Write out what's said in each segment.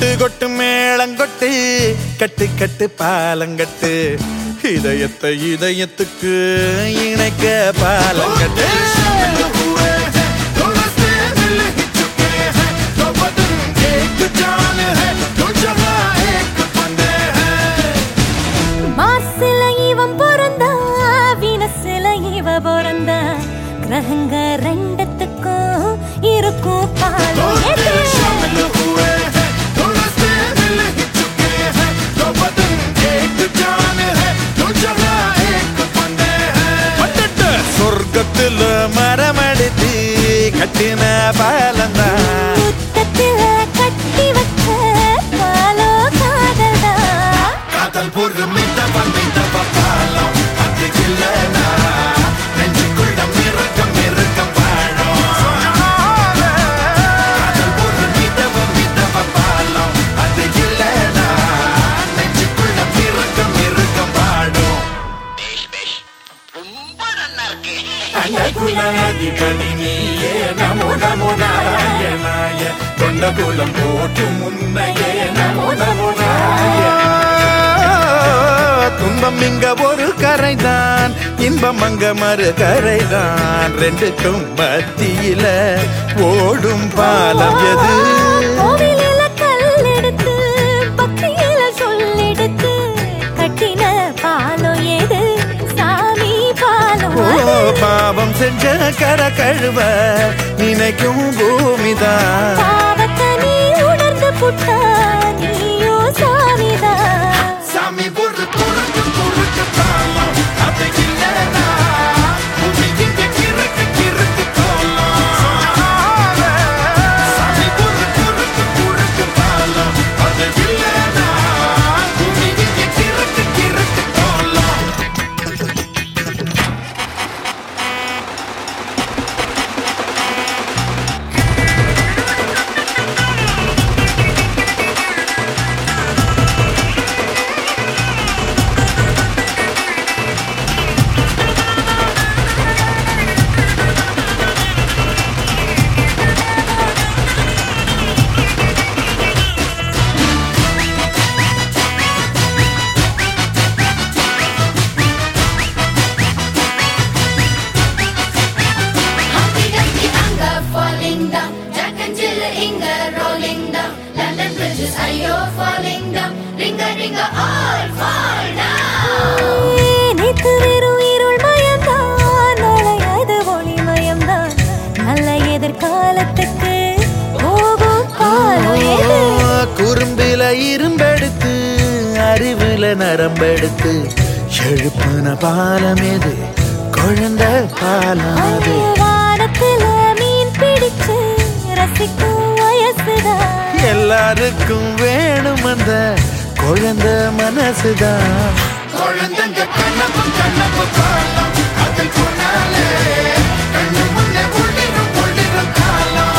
கொட்டு கொட்டு மேளங்கொட்டு கட்டு கட்டு பாலங்கட்டு இதயத்தை இதயத்துக்கு இணைக்க பாலங்கட்டு மார்ஸ்ல இவன் பிறந்தா வீனஸ்ல இவ பிறந்தா கிரகங்க ரெண்டத்துக்கும் இருக்கும் பாலம் எது? பட்டுட்டு சொர்க்கத்துல மரமடித்து கட்டின பாலந்தான் முத்தத்தில கட்டி வச்ச பாலோ காதல்தா காதல் பொறுமித்த பந்தித்த பாலம் அது இல்லனா நெஞ்சுக்குள்ள மிருக்கம் மிருக்கம் பாடும் காதல் பொறுமித்த பந்தித்த பாலம் அது இல்லனா நெஞ்சுக்குள்ள மிருக்கம் மிருக்கம் பாடும் அன்னகுலாதிபதி நீயே நமோ நமோ நாராயணாய தொண்ட குலம் போட்டு முன்னையே நமோ நமோ துன்பம் இங்க ஒரு கரைதான் இன்பம் அங்க மறு கரைதான் ரெண்டுக்கும் மத்தியில ஓடும் பாலம் எது கோவிலில கல் எடுத்து பக்தியில சொல்லெடுத்து கட்டின பாலம் எது சாமி பாலம் ஓ அது. பாவம் செஞ்ச கர கழுவ நினைக்கும் பூமிதான் பாவத்தை நீ உணர்ந்து புட்டா நீயோ சாமிதான் சாமி ஒரு குறுக்கு குறுக்கு தாளம் அது இல்லனா பூமி இங்க கிறுக்கு கிறுக்கு தாளம் சாமி ஒரு குறுக்கு குறுக்கு தாளம் அது இல்லனா பூமி இங்க கிறுக்கு கிறுக்கு தாளம் Humpty Dumpty anger falling down. Jack and Jill Inga rolling down. London bridges are you falling down. Ringa ringa all fall down. நேத்து வெறும் இருள் மயம்தான் நாளை அது ஒளி மயம்தான் நல்ல எதிர்காலத்துக்கு போகும் காலம் எது குறும்பில இரும்பெடுத்து அறிவுல நரம்பெடுத்து எழுப்புன பாலம் எது குழந்தை பாலம் அது வானத்துல மீன் பிடிச்சு ரசிக்கும் வயசுதான் எல்லாருக்கும் வேணும் அந்த குழந்தை மனசுதான் குழந்தைங்க கண்ணப்பு கண்ணப்பு காலம் அதில் போனாலே கண்ணு முன்னே ஒளிரும் ஒளிரும் காலம்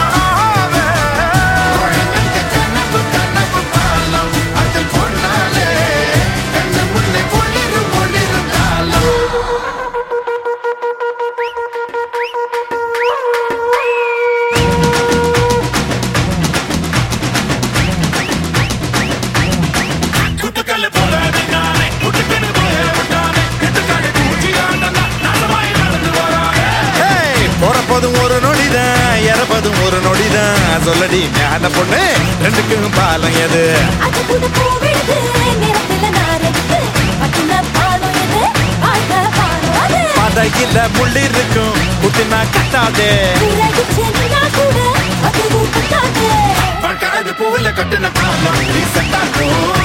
குழந்தைங்க கண்ணப்பு கண்ணப்பு காலம் அதில் போனாலே கண்ணு முன்னே ஒளிரும் ஒளிரும் காலம் குட்டுக்கல்லு போராடி நானே குட்டுக்கல்லு போய விட்டானே எட்டுக்காலு பூச்சி ஆண்டனா நாசமாய் நடந்து வரானே ஹேய், பிறப்பதும் ஒரு நொடிதான் இறப்பதும் ஒரு நொடிதான் சொல்லடி ஞான பொண்ணு ரெண்டுக்கும் பாலம் எது அது புது பூவிடுது நிறத்துல நாரெடுத்து பட்டுன பாலம் எது வாழ்க்கை பாலம் அது பதையில முள்ளி இருக்கும் குத்தினா கட்டாதே விலகி சென்னா கூட அதுவும் கட்டாது பழக்காது பூவில் கட்டின பாலம் நீ செத்தாக்கும்